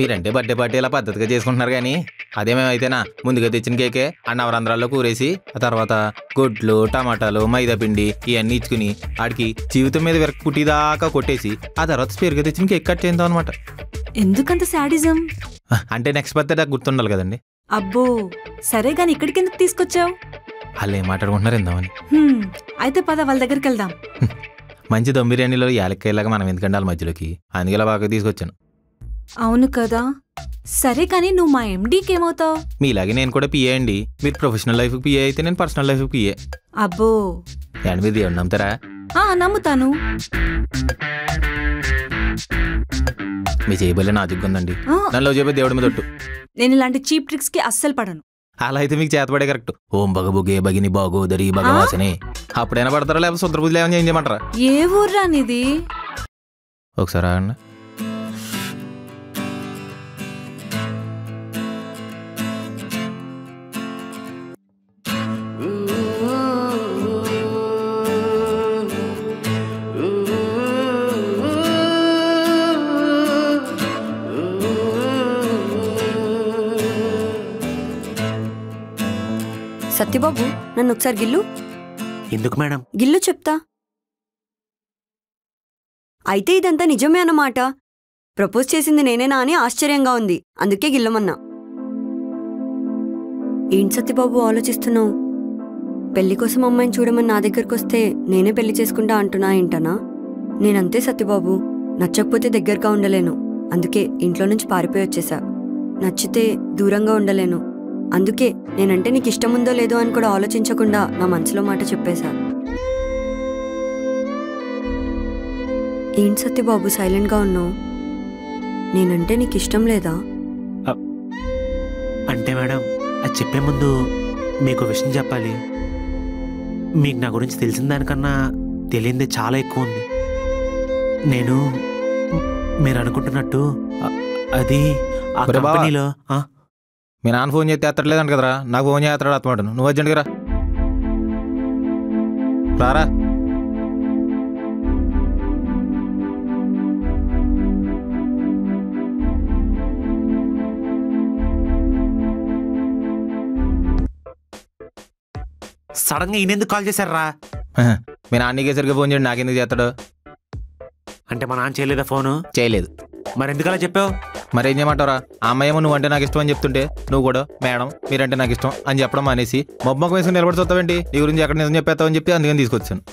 మీరంటే birthday party ఇలా పద్ధతిగా చేసుకుంటున్నారు కానీ అదేమేమైతేనా ముందుగా తెచ్చిన కేకే ఆ నవరంధ్రాల్లో కూరేసి ఆ తర్వాత గుడ్లు టమాటాలు మైదా పిండి ఇవన్నీ ఇచ్చుకుని ఆడికి జీవితం మీద విరక్కు పుట్టిదాకా కొట్టేసి ఆ తర్వాత స్పేర్గా తెచ్చిన కేక్ కట్ చేద్దాం అనమాట ఎందుకంత శాడిజం అంటే నెక్స్ట్ బర్త్డే గుర్తుండాలి కదండి అబ్బో సరే గాని ఇక్కడికి ఎందుకు తీసుకొచ్చావు వాళ్ళు ఏం మాట్లాడుకుంటున్నారు ఇందామని అయితే పద వాళ్ళ దగ్గరికి వెళ్దాం మంచి దమ్ బిర్యానీలో యాలక్కాయలాగా మనం ఎందుకంటే వాళ్ళ మధ్యలోకి అందుకే ఇలా బాగా తీసుకొచ్చాను అవును కదా సరే కానీ నువ్వు మా ఎండీకి ఏమవుతావు మీలాగే నేను కూడా పిఏ అండి మీరు ప్రొఫెషనల్ లైఫ్కి పిఏ అయితే నేను పర్సనల్ లైఫ్కి పిఏ అబ్బో అండ్ మీరు దేవుడు నమ్ముతారా ఆ నమ్ముతాను మీ చేయబోలే నాజుగ్గా ఉందండి ఆ, నన్ను చెప్పే దేవుడి మీద ఒట్టు నేను ఇలాంటి చీప్ ట్రిక్స్ కి అస్సలు పడను అలా అయితే మీకు చేతపడే కరెక్ట్ ఓం బగబుగే బగిని బాగోదరి భగవాసనే అప్పుడైనా పడతారా లేకపోతే శుద్రబుద్ధి ఏమైనా చేంజ్ చేయమంటారా ఏ ఊర్రా నీది ఒకసారి ఆగండి సత్యబాబు నన్ను ఒకసారి గిల్లు ఎందుకు మేడం గిల్లు చెప్తా అయితే ఇదంతా నిజమే అన్నమాట ప్రపోజ్ చేసింది నేనేనా అని ఆశ్చర్యంగా ఉంది అందుకే గిల్లమన్నా ఏంటి సత్యబాబు ఆలోచిస్తున్నావు పెళ్లి కోసం అమ్మాయిని చూడమని నా దగ్గరకు వస్తే నేనే పెళ్లి చేసుకుంటా అంటున్నా ఏంటనా నేనంతే సత్యబాబు నచ్చకపోతే దగ్గరగా ఉండలేను అందుకే ఇంట్లో నుంచి పారిపోయి వచ్చేసా నచ్చితే దూరంగా ఉండలేను అందుకే నేనంటే నీకు ఇష్టం ఉందో లేదో అని కూడా ఆలోచించకుండా నా మనసులో మాట చెప్పేశా ఏంటి సత్యబాబు సైలెంట్గా ఉన్నావు నేనంటే నీకు ఇష్టం లేదా అంటే మేడం అది చెప్పే ముందు మీకు విషయం చెప్పాలి మీకు నా గురించి తెలిసిన దానికన్నా తెలియంది చాలా ఎక్కువ ఉంది నేను మ్, మీరు అనుకుంటున్నట్టు అ- అది ఆ ఒరే బావా. కంపెనీలో ఆ, మీ నాన్న ఫోన్ చేస్తే ఎత్తట్లేదంట కదరా నాకు ఫోన్ చేస్తాడు అత్తమాట నువ్వు అర్జెంట్గా రా రారా సడన్ గా ఈయన ఎందుకు కాల్ చేశారా మీ నాన్నకే సరిగ్గా ఫోన్ చేయండి నాకెందుకు చేస్తాడు అంటే మా నాన్న చేయలేదా ఫోను చేయలేదు మరి ఎందుకు అలా చెప్పావు మరి ఏం చేయమంటారా ఆ అమ్మాయి ఏమో నువ్వు అంటే నాకు ఇష్టం అని చెప్తుంటే నువ్వు కూడా మేడం మీరంటే నాకు ఇష్టం అని చెప్పడం అనేసి మొబ్బకు వేసుకుని నిలబడి చూస్తావేంటి నీ గురించి ఎక్కడ నిజం చెప్పేస్తావు అని చెప్పి అందుకని తీసుకొచ్చాను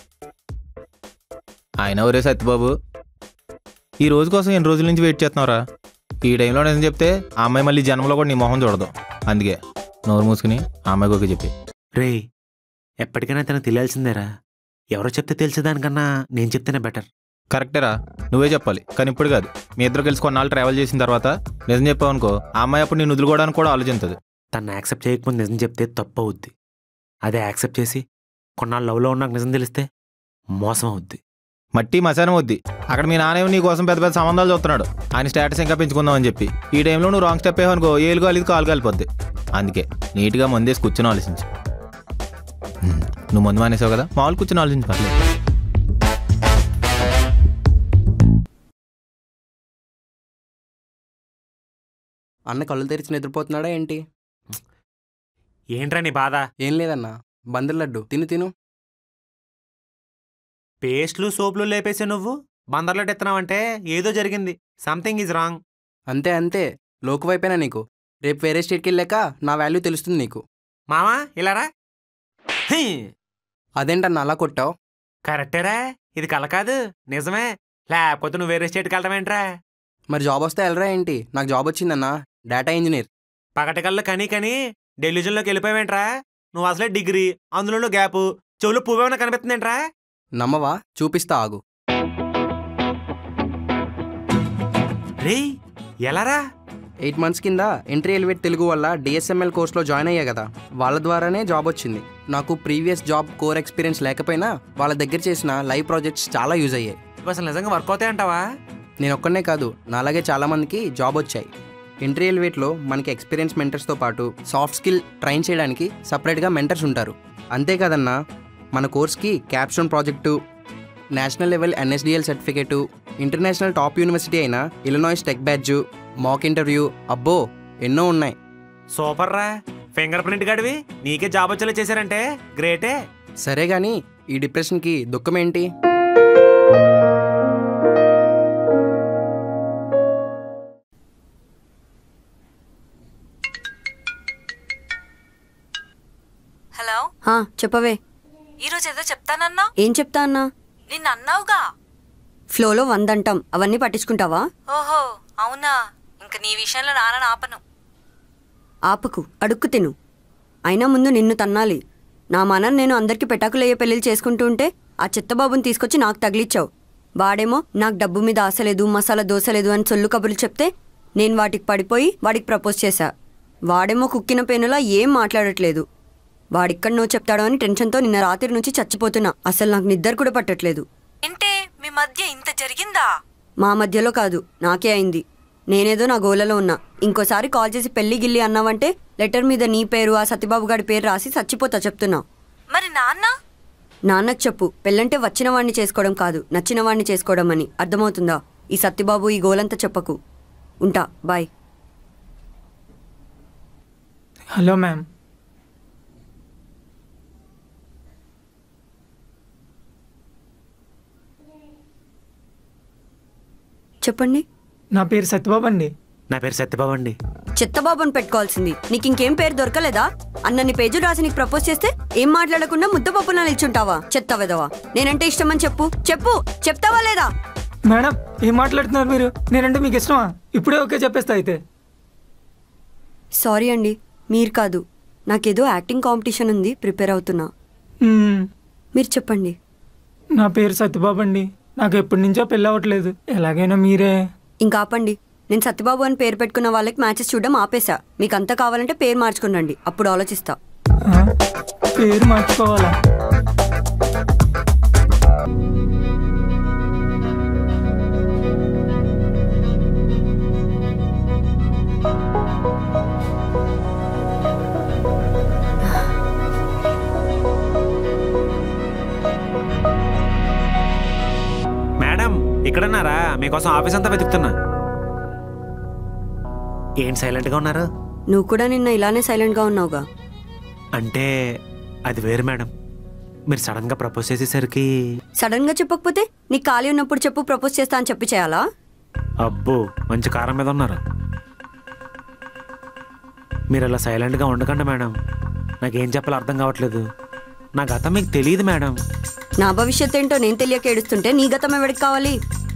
ఆయన ఒరే సత్యబాబు ఈ రోజు కోసం ఎన్ని రోజుల నుంచి వెయిట్ చేస్తున్నావురా ఈ టైంలో నిజం చెప్తే ఆ అమ్మాయి మళ్ళీ జన్మలో కూడా నీ మొహం చూడదు అందుకే నోరు మూసుకుని ఆ అమ్మాయికి ఓకే చెప్పి రే ఎప్పటికైనా తనకు తెలియాల్సిందేరా ఎవరో చెప్తే తెలిసేదానికన్నా నేను చెప్తేనే బెటర్ కరెక్టేరా నువ్వే చెప్పాలి కానీ ఇప్పుడు కాదు మీ ఇద్దరు కలిసి కొన్నాళ్ళు ట్రావెల్ చేసిన తర్వాత నిజం చెప్పావు అనుకో ఆ అమ్మాయి అప్పుడు నేను వదులుకోవడానికి కూడా ఆలోచించదు తను యాక్సెప్ట్ చేయకముందు నిజం చెప్తే తప్పు అవుద్ది అదే యాక్సెప్ట్ చేసి కొన్నాళ్ళు లవ్లో ఉన్నాక నిజం తెలిస్తే మోసం అవుద్ది మట్టి మశానం వద్ది అక్కడ మీ నాన్న నీ కోసం పెద్ద పెద్ద సంబంధాలు చూస్తున్నాడు ఆయన స్టేటస్ ఇంకా పెంచుకుందాం అని చెప్పి ఈ టైంలో నువ్వు రాంగ్ స్టెప్ అనుకో ఏలు కాలేదు కాలు కాలిపోద్ది అందుకే నీట్గా మందేసి కూర్చొని ఆలోచించు హ్మ్, నువ్వు మందు మానేసావు కదా మామూలు కూర్చొని ఆలోచించు పర్లేదు అన్న కళ్ళు తెరిచి నిద్రపోతున్నాడా ఏంటి ఏంట్రా నీ బాధ ఏం లేదన్నా బందర్ లడ్డు తిను తిను పేస్ట్లు సోపులు లేపేసే నువ్వు బందర్లో ఎత్తున్నావంటే ఏదో జరిగింది సంథింగ్ ఈజ్ రాంగ్ అంతే అంతే లోకు వైపేనా నీకు రేపు వేరే స్టేట్కి వెళ్ళాక నా వాల్యూ తెలుస్తుంది నీకు మామా ఇలారా హీ, అదేంటన్నా అలా కొట్టావు కరెక్టేరా ఇది కల కాదు నిజమే లేకపోతే నువ్వు వేరే స్టేట్కి వెళ్ళటమేంట్రా మరి జాబ్ వస్తే వెళ్ళరా ఏంటి నాకు జాబ్ వచ్చిందన్నా డేటా ఇంజనీర్ పగటికల్లో కనీ కనీ డెలిజన్లోకి వెళ్ళిపోయావేంట్రా నువ్వు అసలే డిగ్రీ అందులో గ్యాప్ చెవులు పువ్వేమైనా కనిపిస్తుందేంట్రా నమ్మవా చూపిస్తా ఆగు రే ఎలారా ఎయిట్ మంత్స్ కింద ఎంట్రీ ఎలివేట్ తెలుగు వల్ల డిఎస్ఎంఎల్ కోర్స్లో జాయిన్ అయ్యా కదా వాళ్ళ ద్వారానే జాబ్ వచ్చింది నాకు ప్రీవియస్ జాబ్ కోర్ ఎక్స్పీరియన్స్ లేకపోయినా వాళ్ళ దగ్గర చేసిన లైవ్ ప్రాజెక్ట్స్ చాలా యూజ్ అయ్యాయి ఇవి అసలు నిజంగా వర్క్ అవుతాయి అంటావా నేను ఒక్కనే కాదు నాలాగే చాలా మందికి జాబ్ వచ్చాయి ఎంట్రీ ఎలివేట్లో మనకి ఎక్స్పీరియన్స్ మెంటర్స్తో పాటు సాఫ్ట్ స్కిల్ ట్రైన్ చేయడానికి సపరేట్గా మెంటర్స్ ఉంటారు అంతే కదన్నా మన కోర్స్కి capstone project national level NSDL certificate international top university అయిన Illinois tech badge mock interview అబ్బో ఎన్నో ఉన్నాయి సూపర్ రా ఫింగర్ ప్రింట్ గడివి నీకే జాబ్ వచ్చేలా చేశారంటే గ్రేటే సరే కానీ ఈ డిప్రెషన్కి దుఃఖం ఏంటి హలో హా చెప్పవే ఈరోజు ఏదో చెప్తానన్నా ఏం చెప్తా అన్నా నిన్న అన్నావుగా ఫ్లోలో వందంటాం అవన్నీ పట్టించుకుంటావా ఓహో అవునా ఇంక నీ విషయంలో నాన్న ఆపను ఆపకు అడుక్కు తిను అయినా ముందు నిన్ను తన్నాలి నా మనని నేను అందరికి పెటాకులయ్యే పెళ్ళిళ్ళు చేసుకుంటూ ఉంటే ఆ చిత్తబాబుని తీసుకొచ్చి నాకు తగిలిచ్చావు వాడేమో నాకు డబ్బు మీద ఆశ లేదు మసాలా దోశ లేదు అని సొల్లు కబుర్లు చెప్తే నేను వాటికి పడిపోయి వాడికి ప్రపోజ్ చేశా వాడేమో కుక్కిన పెనులా ఏం మాట్లాడట్లేదు వాడిక్కడ నువ్వు చెప్తాడో అని టెన్షన్తో నిన్న రాత్రి నుంచి చచ్చిపోతున్నా అసలు నాకు నిద్ర కూడా పట్టట్లేదు ఏంటే మీ మధ్య ఇంత జరిగిందా మా మధ్యలో కాదు నాకే అయింది నేనేదో నా గోలలో ఉన్నా ఇంకోసారి కాల్ చేసి పెళ్లి గిల్లి అన్నావంటే లెటర్ మీద నీ పేరు ఆ సత్యబాబు గారి పేరు రాసి చచ్చిపోతా చెప్తున్నా మరి నాన్న నాన్నకు చెప్పు పెళ్ళంటే వచ్చిన వాడిని చేసుకోవడం కాదు నచ్చిన వాడిని చేసుకోవడం అని అర్థమవుతుందా ఈ సత్యబాబు ఈ గోలంతా చెప్పకు ఉంటా బాయ్ హలో మ్యామ్ చెప్పండి నా పేరు సత్యబాబు అండి నా పేరు సత్యబాబు అండి చిత్తబాబుని పెట్టుకోవాల్సింది నీకు ఇంకేం పేరు దొరకలేదా అన్నన్ని పేజీలు రాసి నీకు ప్రపోజ్ చేస్తే ఏం మాట్లాడకుండా ముద్దపప్పులా నిల్చుంటావా చెత్త వెదవా నేనంటే ఇష్టమని చెప్పు చెప్పు చెప్తావా లేదా మేడం ఏం మాట్లాడుతున్నారు మీరు నేనంటే మీకు ఇష్టమా ఇప్పుడే ఓకే చెప్పేస్తా అయితే సారీ అండి మీరు కాదు నాకేదో యాక్టింగ్ కాంపిటీషన్ ఉంది ప్రిపేర్ అవుతున్నా మ్మ్. మీరు చెప్పండి నా పేరు సత్యబాబు అండి నాకు ఎప్పటి నుంచో పెళ్ళి అవ్వట్లేదు ఎలాగైనా మీరే ఇంకా ఆపండి నేను సత్యబాబు అని పేరు పెట్టుకున్న వాళ్ళకి మ్యాచెస్ చూడడం ఆపేశా మీకు అంతా కావాలంటే పేరు మార్చుకునండి అప్పుడు ఆలోచిస్తా ఆ? పేరు మార్చుకోవాలా మేడం ఇక్కడున్నారా మీకోసం ఆఫీస్ అంతా వెతుకుతున్నా ఏంటి సైలెంట్గా ఉన్నారు నువ్వు కూడా నిన్న ఇలానే సైలెంట్గా ఉన్నావుగా అంటే అది వేరు మేడం మీరు సడన్గా ప్రపోజ్ చేసేసరికి సడన్గా చెప్పకపోతే నీకు ఖాళీ ఉన్నప్పుడు చెప్పు ప్రపోజ్ చేస్తా అని చెప్పి చేయాలా అబ్బో మంచి కారం మీద ఉన్నారు మీరు అలా సైలెంట్గా ఉండకండి మేడం నాకేం చెప్పాలో అర్థం కావట్లేదు నా గతం మీకు తెలియదు మేడం నా భవిష్యత్ ఏంటో నేను తెలియక ఏడుస్తుంటే నీ గతం ఎవరికి కావాలి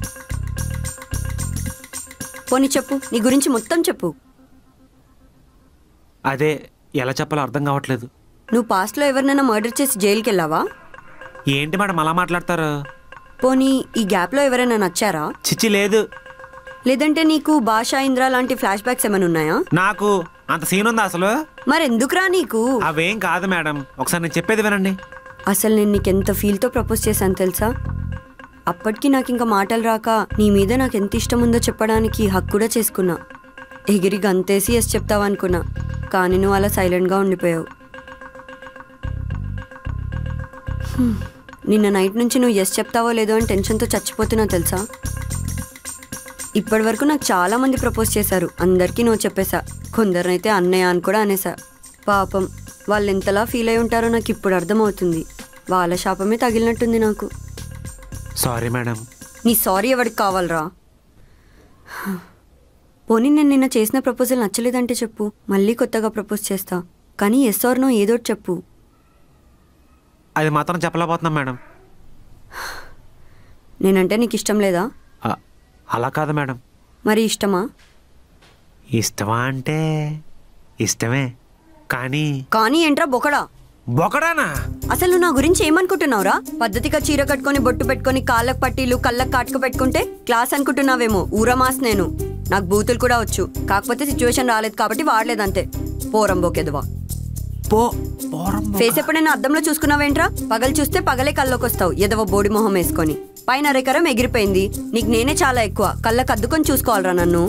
పోనీ చెప్పు నీ గురించి మొత్తం చెప్పు అదే ఎలా చెప్పాలో అర్థం కావట్లేదు నువ్వు పాస్ట్లో ఎవరినైనా మర్డర్ చేసి జైలుకి వెళ్ళావా ఏంటి మేడం అలా మాట్లాడతారు పోనీ ఈ గ్యాప్లో ఎవరైనా నచ్చారా చిచ్చి లేదు లేదంటే నీకు భాషా ఇంద్ర లాంటి ఫ్లాష్ బ్యాక్స్ ఏమైనా ఉన్నాయా నాకు అంత సీన్ ఉందా అసలు మరెందుకురా నీకు అవేం కాదు మేడం ఒకసారి నేను చెప్పేది వినండి అసలు నేను నీకు ఎంత ఫీల్తో ప్రపోజ్ చేశాను తెలుసా అప్పటికి నాకు ఇంకా మాటలు రాక నీ మీద నాకు ఎంత ఇష్టం ఉందో చెప్పడానికి హక్కు కూడా చేసుకున్నా ఎగిరి గంతేసి ఎస్ చెప్తావు అనుకున్నా కానీ నువ్వు అలా సైలెంట్గా ఉండిపోయావు హ్మ్. నిన్న నైట్ నుంచి నువ్వు ఎస్ చెప్తావో లేదో అని టెన్షన్తో చచ్చిపోతున్నా తెలుసా ఇప్పటి వరకు నాకు చాలా మంది ప్రపోజ్ చేశారు అందరికీ నువ్వు చెప్పేశా కొందరినైతే అన్నయ్య అని కూడా అనేసా పాపం వాళ్ళు ఎంతలా ఫీల్ అయి ఉంటారో నాకు ఇప్పుడు అర్థమవుతుంది వాళ్ళ శాపమే తగిలినట్టుంది నాకు సారీ మేడం నీ సారీ ఎవరికి కావాలరా పోనీ నేను నిన్న చేసిన ప్రపోజల్ నచ్చలేదంటే చెప్పు మళ్ళీ కొత్తగా ప్రపోజ్ చేస్తా కానీ ఎస్ ఆర్ నో ఏదో ఒకటి చెప్పు అది మాత్రం చెప్పలేకపోతున్నాం మేడం నేనంటే నీకు ఇష్టం లేదా అ- అలా కాదు మేడం మరి ఇష్టమా ఇష్టమా అంటే ఇష్టమే కానీ కానీ ఏంట్రా బొకడా బొకడానా అసలు నువ్వు నా గురించి ఏమనుకుంటున్నావురా పద్ధతిగా చీర కట్టుకొని బొట్టు పెట్టుకొని కాళ్ళకు పట్టీలు కళ్ళకు కాటుకు పెట్టుకుంటే క్లాస్ అనుకుంటున్నావేమో ఊరమాస్ నేను నాకు బూతులు కూడా వచ్చు కాకపోతే సిచ్యువేషన్ రాలేదు కాబట్టి వాడలేదంతే పోరం బోకెదువా పో పోరం బొ- ఫేస్ ఎప్పుడైనా అద్దంలో చూసుకున్నావేంట్రా పగలు చూస్తే పగలే కళ్ళకి వస్తావు ఎదవ బోడి మొహం వేసుకొని పైన అరెకరం ఎగిరిపోయింది నీకు నేనే చాలా ఎక్కువ కళ్ళకు అద్దుకొని చూసుకోవాలరా నన్ను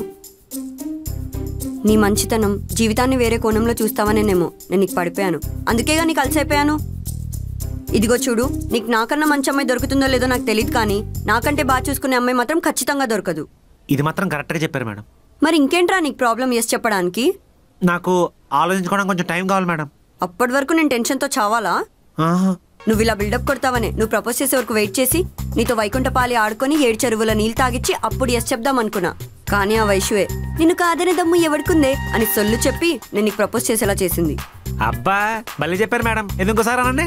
నీ మంచితనం జీవితాన్ని వేరే కోణంలో చూస్తావనేనేమో నేను నీకు పడిపోయాను అందుకేగా నీకు అలసైపోయాను ఇదిగో చూడు నీకు నాకన్నా మంచి అమ్మాయి దొరుకుతుందో లేదో నాకు తెలియదు కానీ నాకంటే బాగా చూసుకునే అమ్మాయి మాత్రం ఖచ్చితంగా దొరకదు ఇది మాత్రం కరెక్ట్గా చెప్పారు మేడం మరి ఇంకేంట్రా నీకు ప్రాబ్లం ఎస్ చెప్పడానికి నాకు ఆలోచించుకోవడానికి కొంచెం టైం కావాలి మేడం అప్పటి వరకు నేను టెన్షన్తో చావాలా ఆహా. నువ్వు ఇలా బిల్డప్ కొడతావనే నువ్వు ప్రపోజ్ చేసే వరకు వెయిట్ చేసి నీతో వైకుంఠపాలి ఆడుకొని ఏడు చెరువుల నీళ్ళు తాగిచ్చి అప్పుడు ఎస్ చెప్దాం అనుకున్నా కానీ ఆ వైషువే నిన్ను కాదనే దమ్ము ఎవడుకుందే అని సొల్లు చెప్పి నేను నీకు ప్రపోజ్ చేసేలా చేసింది అబ్బా మళ్ళీ చెప్పారు మేడం ఎందుకోసారి అనండి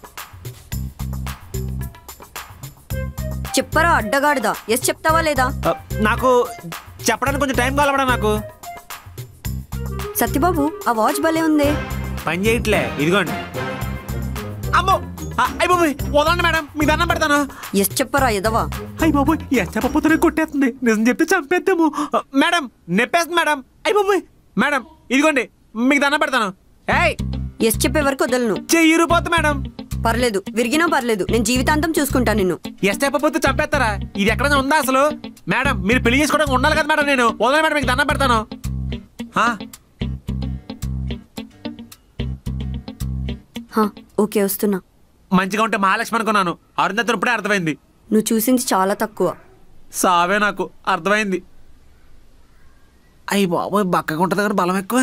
చెప్పరా అడ్డగాడుదా ఎస్ చెప్తావా లేదా ఆ, నాకు చెప్పడానికి కొంచెం టైం కావాలి మేడం నాకు సత్యబాబు ఆ వాచ్ భలే ఉందే పని చేయట్లే ఇదిగోండి అమ్మో ఆ, అయ్ బాబోయ్ వదలండి మేడం మీ దండం పెడతాను ఎస్ చెప్పరా ఎదవా అయ్య బాబోయ్ ఎంత చెప్పపోతే కొట్టేస్తుంది నిజం చెప్తే చంపేద్దాము ఆ, మేడం నెప్పేస్తుంది మేడం అయ్య బాబోయ్ మేడం ఇదిగోండి మీకు దండం పెడతాను ఏయ్ ఎస్ చెప్పే వరకు వదలను చెయ్యి ఇరిగిపోతుంది మేడం పర్లేదు విరిగినా పర్లేదు నేను జీవితాంతం చూసుకుంటా నిన్ను ఎస్ చెప్పకపోతే చంపేస్తారా ఇది ఎక్కడైనా ఉందా అసలు మేడం మీరు పెళ్లి చేసుకోవడానికి ఉండాలి కదా మేడం నేను వదలండి మేడం మీకు దండం పెడతాను ఆ, హా, ఓకే వస్తున్నా మంచిగా ఉంటే మహాలక్ష్మి అనుకున్నాను అరుంధతి ఇప్పుడే అర్థమైంది నువ్వు చూసింది చాలా తక్కువ సావే నాకు అర్థమైంది అయ్యి బాబోయ్ బక్కగా ఉంటుంది కానీ బలం ఎక్కువ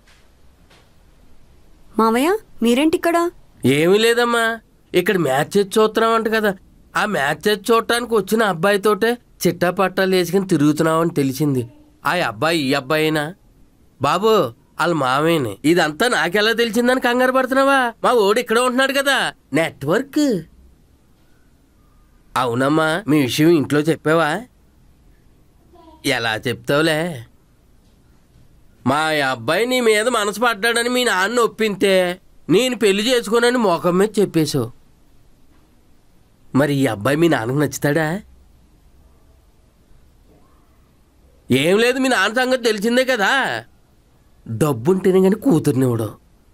మావయ్య మీరేంటి ఇక్కడ ఏమీ లేదమ్మా ఇక్కడ మ్యాచ్ చేసి చూస్తున్నాం అంట కదా ఆ మ్యాచ్ చేసి చూడటానికి వచ్చిన అబ్బాయితోటే చిట్టా పట్టాలు వేసుకుని తిరుగుతున్నామని తెలిసింది ఆ అబ్బాయి ఈ అబ్బాయినా బాబు వాళ్ళ మామయ్యని ఇదంతా నాకెలా తెలిసిందని కంగారు పడుతున్నావా మా ఓడి ఇక్కడ ఉంటున్నాడు కదా నెట్వర్క్ అవునమ్మా మీ విషయం ఇంట్లో చెప్పావా ఎలా చెప్తావులే మా అబ్బాయి నీ మీద మనసు పడ్డాడని మీ నాన్న ఒప్పింతే నేను పెళ్లి చేసుకోనని మోకం మీద చెప్పేశావు మరి ఈ అబ్బాయి మీ నాన్నకు నచ్చుతాడా ఏం లేదు మీ నాన్న సంగతి తెలిసిందే కదా డబ్బుంటేనే కానీ కూతుర్నివ్వడం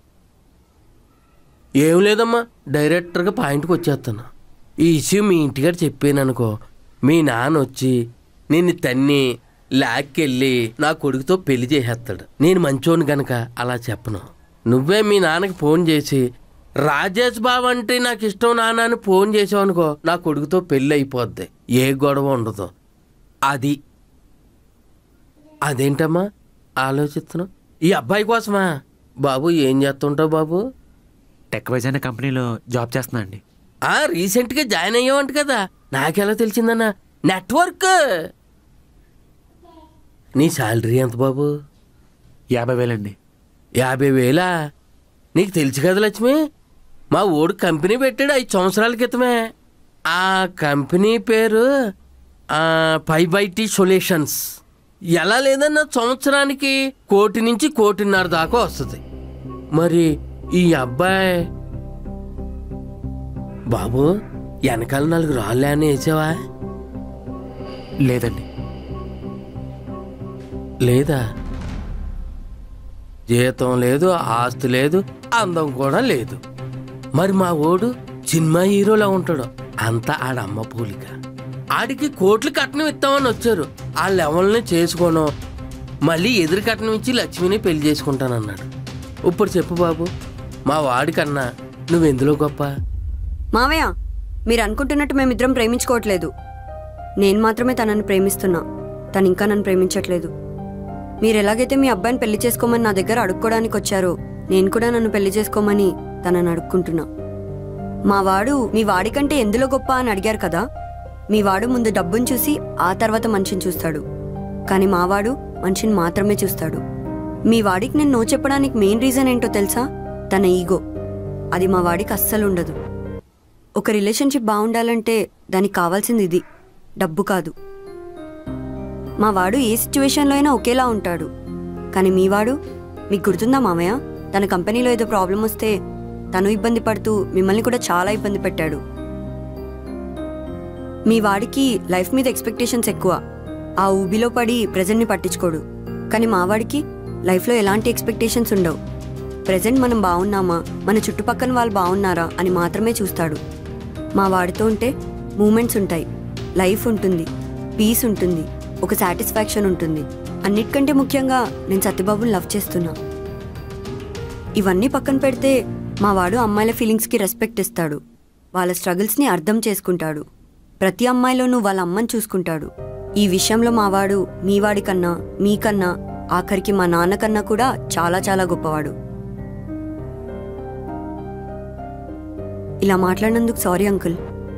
ఏం లేదమ్మా డైరెక్టర్గా పాయింట్కి వచ్చేస్తాను ఈ ఇష్యూ మీ ఇంటిగారు చెప్పాను అనుకో మీ నాన్న వచ్చి నిన్ను తన్ని లాక్కెళ్ళి నా కొడుకుతో పెళ్లి చేసేస్తాడు నేను మంచోని గనక అలా చెప్పను నువ్వే మీ నాన్నకి ఫోన్ చేసి రాజేష్ బాబు అంటే నాకు ఇష్టం నాన్న అని ఫోన్ చేసావు అనుకో నా కొడుకుతో పెళ్ళి అయిపోద్ది ఏ గొడవ ఉండదు అది అదేంటమ్మా ఆలోచిస్తున్నావు ఈ అబ్బాయి కోసమా బాబు ఏం చేస్తుంటావు బాబు టెక్ వైజ్ అనే కంపెనీలో జాబ్ చేస్తున్నా అండి ఆ రీసెంట్గా జాయిన్ అయ్యావంట కదా నాకెలా తెలిసిందన్నా నెట్వర్క్ నీ శాలరీ ఎంత బాబు యాభై వేలండి యాభై వేలా నీకు తెలుసు కదా లక్ష్మి మా ఓడు కంపెనీ పెట్టాడు ఐదు సంవత్సరాల క్రితమే ఆ కంపెనీ పేరు ఫైవ్ బై టీ సొల్యూషన్స్ ఎలా లేదన్న సంవత్సరానికి కోటి నుంచి కోటిన్నర దాకా వస్తుంది మరి ఈ అబ్బాయి బాబు వెనకాల నాలుగు రాళ్ళు అని వేసావా లేదండి లేదా జీతం లేదు ఆస్తి లేదు అందం కూడా లేదు మరి మా ఓడు సినిమా హీరోలా ఉంటాడు అంతా ఆడమ్మ పూలిక ఆడికి కోట్లు కట్నం ఇస్తామని వచ్చారు ఆ లెవెల్ని చేసుకోను మళ్ళీ ఎదురు కట్నం ఇచ్చి లక్ష్మిని పెళ్లి చేసుకుంటానన్నాడు ఇప్పుడు చెప్పు బాబు మా వాడికన్నా నువ్వెందులో గొప్ప మావయ్య మీరు అనుకుంటున్నట్టు మేమిద్దరం ప్రేమించుకోవట్లేదు నేను మాత్రమే తనని ప్రేమిస్తున్నా తను ఇంకా నన్ను ప్రేమించట్లేదు మీరు ఎలాగైతే మీ అబ్బాయిని పెళ్లి చేసుకోమని నా దగ్గర అడుక్కోవడానికి వచ్చారో నేను కూడా నన్ను పెళ్లి చేసుకోమని తనని అడుక్కుంటున్నా మా వాడు మీ వాడికంటే ఎందులో గొప్ప అని అడిగారు కదా మీ వాడు ముందు డబ్బును చూసి ఆ తర్వాత మనిషిని చూస్తాడు కానీ మా వాడు మనిషిని మాత్రమే చూస్తాడు మీ వాడికి నేను నో చెప్పడానికి మెయిన్ రీజన్ ఏంటో తెలుసా తన ఈగో అది మా వాడికి అస్సలు ఉండదు ఒక రిలేషన్షిప్ బాగుండాలంటే దానికి కావాల్సింది ఇది డబ్బు కాదు మా వాడు ఏ సిచ్యువేషన్లో అయినా ఒకేలా ఉంటాడు కానీ మీ వాడు మీకు గుర్తుందా మామయ్య తన కంపెనీలో ఏదో ప్రాబ్లం వస్తే తను ఇబ్బంది పడుతూ మిమ్మల్ని కూడా చాలా ఇబ్బంది పెట్టాడు మీ వాడికి లైఫ్ మీద ఎక్స్పెక్టేషన్స్ ఎక్కువ ఆ ఊబిలో పడి ప్రజెంట్ని పట్టించుకోడు కానీ మా వాడికి లైఫ్లో ఎలాంటి ఎక్స్పెక్టేషన్స్ ఉండవు ప్రజెంట్ మనం బాగున్నామా మన చుట్టుపక్కల వాళ్ళు బాగున్నారా అని మాత్రమే చూస్తాడు మా వాడితో ఉంటే మూమెంట్స్ ఉంటాయి లైఫ్ ఉంటుంది పీస్ ఉంటుంది ఒక సాటిస్ఫాక్షన్ ఉంటుంది అన్నిటికంటే ముఖ్యంగా నేను సత్యబాబుని లవ్ చేస్తున్నా ఇవన్నీ పక్కన పెడితే మా వాడు అమ్మాయిల ఫీలింగ్స్కి రెస్పెక్ట్ ఇస్తాడు వాళ్ళ స్ట్రగుల్స్ని అర్థం చేసుకుంటాడు ప్రతి అమ్మాయిలోనూ వాళ్ళ అమ్మని చూసుకుంటాడు ఈ విషయంలో మావాడు మీవాడి కన్నా మీకన్నా ఆఖరికి మా నాన్నకన్నా కూడా చాలా చాలా గొప్పవాడు ఇలా మాట్లాడినందుకు సారీ అంకుల్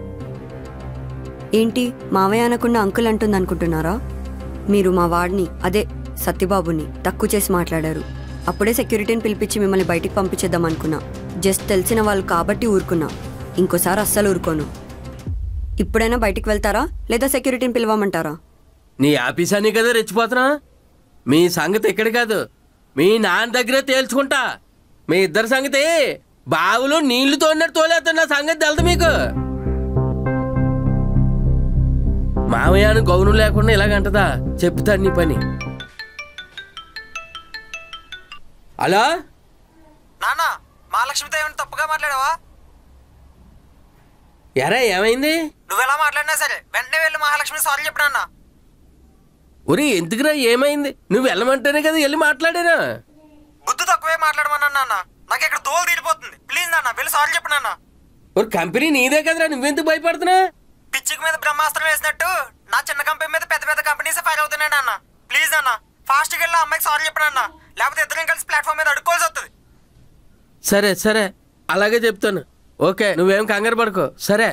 ఏంటి మావయ్య అనకుండా అంకుల్ అంటుంది అనుకుంటున్నారా మీరు మా వాడిని అదే సత్యబాబుని తక్కువ చేసి మాట్లాడారు అప్పుడే సెక్యూరిటీని పిలిపించి మిమ్మల్ని బయటికి పంపించేద్దాం అనుకున్నా జస్ట్ తెలిసిన వాళ్ళు కాబట్టి ఊరుకున్నా ఇంకోసారి అస్సలు ఊరుకోను ఇప్పుడైనా బయటికి వెళ్తారా లేదా సెక్యూరిటీని పిలవమంటారా నీ ఆఫీస్ అని కదా రెచ్చిపోతున్నా మీ సంగతి ఇక్కడ కాదు మీ నాన్న దగ్గరే తేల్చుకుంటా మీ ఇద్దరి సంగతి బావులో నీళ్లు తోడినట్టు తోలేస్తాను నా సంగతి తెలుదు మీకు మామయ్యను గౌరవం లేకుండా ఇలాగంటదా చెప్తాను నీ పని హలో నాన్న మహాలక్ష్మితో ఏమైనా తప్పుగా మాట్లాడావా ఎరా ఏమైంది నువ్వెలా మాట్లాడినా సరే వెంటనే వెళ్ళి మహాలక్ష్మి సారీ చెప్పు నాన్న ఒరే ఎందుకురా ఏమైంది నువ్వు వెళ్ళమంటేనే కదా వెళ్ళి మాట్లాడానా బుద్ధి తక్కువే మాట్లాడమన్నాను నాన్న నాకు ఇక్కడ దోలు తీరిపోతుంది ప్లీజ్ నాన్న వెళ్ళి సారీ చెప్పు నాన్న ఒక కంపెనీ నీదే కదరా నువ్వెందుకు భయపడుతున్నా పిచ్చికి మీద బ్రహ్మాస్త్రం వేసినట్టు నా చిన్న కంపెనీ మీద పెద్ద పెద్ద కంపెనీస్ ఫైర్ అవుతున్నాయి నాన్న ప్లీజ్ నాన్న ఫాస్ట్గా వెళ్ళి ఆ అమ్మాయికి సారీ చెప్పు నాన్న లేకపోతే ఇద్దరం కలిసి ప్లాట్ఫామ్ మీద అడుక్కోవాల్సి వస్తుంది సరే సరే అలాగే చెప్తాను ఓకే నువ్వేం కంగారు పడుకో సరే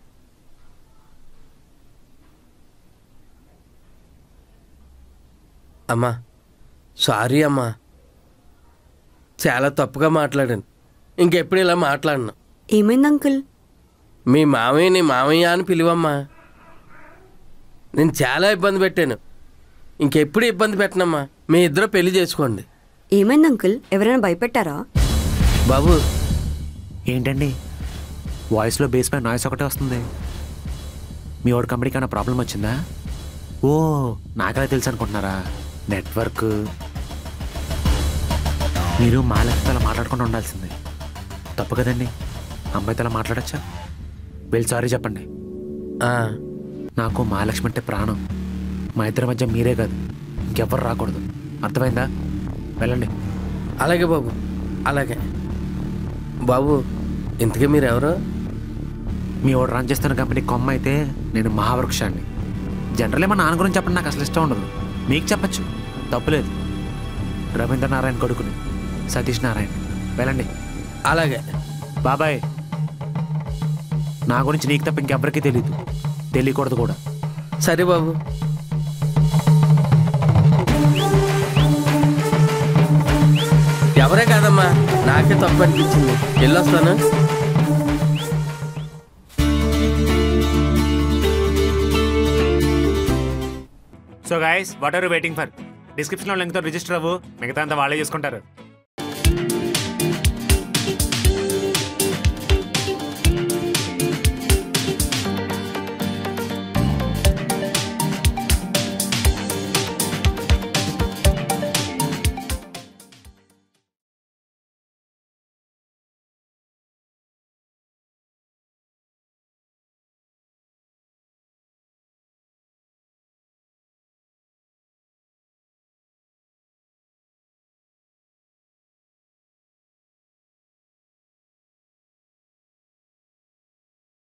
అమ్మా సారీ అమ్మా చాలా తప్పుగా మాట్లాడాను ఇంకెప్పుడు ఇలా మాట్లాడను ఏమైంది అంకుల్ మీ మామయ్య నీ మామయ్య అని పిలువమ్మా నేను చాలా ఇబ్బంది పెట్టాను ఇంకెప్పుడు ఇబ్బంది పెట్టనమ్మా మీ ఇద్దరు పెళ్లి చేసుకోండి ఏమైంది అంకుల్ ఎవరైనా భయపెట్టారా బాబు ఏంటండి వాయిస్లో బేస్ పై నాయిస్ ఒకటే వస్తుంది మీ వాడు కంపెనీకి ఏమైనా ప్రాబ్లం వచ్చిందా ఓ నాకలా తెలుసు అనుకుంటున్నారా నెట్వర్క్ మీరు మాలక్ష్మితో అలా మాట్లాడకుండా ఉండాల్సిందే తప్పు కదండి అమ్మాయితో అలా మాట్లాడచ్చా వెళ్ళి సారీ చెప్పండి ఆ, నాకు మహాలక్ష్మి అంటే ప్రాణం మా ఇద్దరి మధ్య మీరే కాదు ఇంకెవ్వరు రాకూడదు అర్థమైందా వెళ్ళండి అలాగే బాబు అలాగే బాబు ఇంతకీ మీరు ఎవరు మీ వాడు రన్ చేస్తున్న కంపెనీ కొమ్మ అయితే నేను మహావృక్షాన్ని జనరల్లీ మా నాన్న గురించి చెప్పండి నాకు అసలు ఇష్టం ఉండదు మీకు చెప్పచ్చు తప్పులేదు రవీంద్ర నారాయణ కొడుకుని సతీష్ నారాయణ వెళ్ళండి అలాగే బాబాయ్ నా గురించి నీకు తప్ప ఇంకెవ్వరికీ తెలియదు తెలియకూడదు కూడా సరే బాబు ఎవరే కాదమ్మా నాకే తప్పు అనిపించింది వెళ్ళొస్తాను so guys what are waiting for డిస్క్రిప్షన్లో లింక్తో రిజిస్టర్ అవ్వు మిగతా అంతా వాళ్ళే చేసుకుంటారు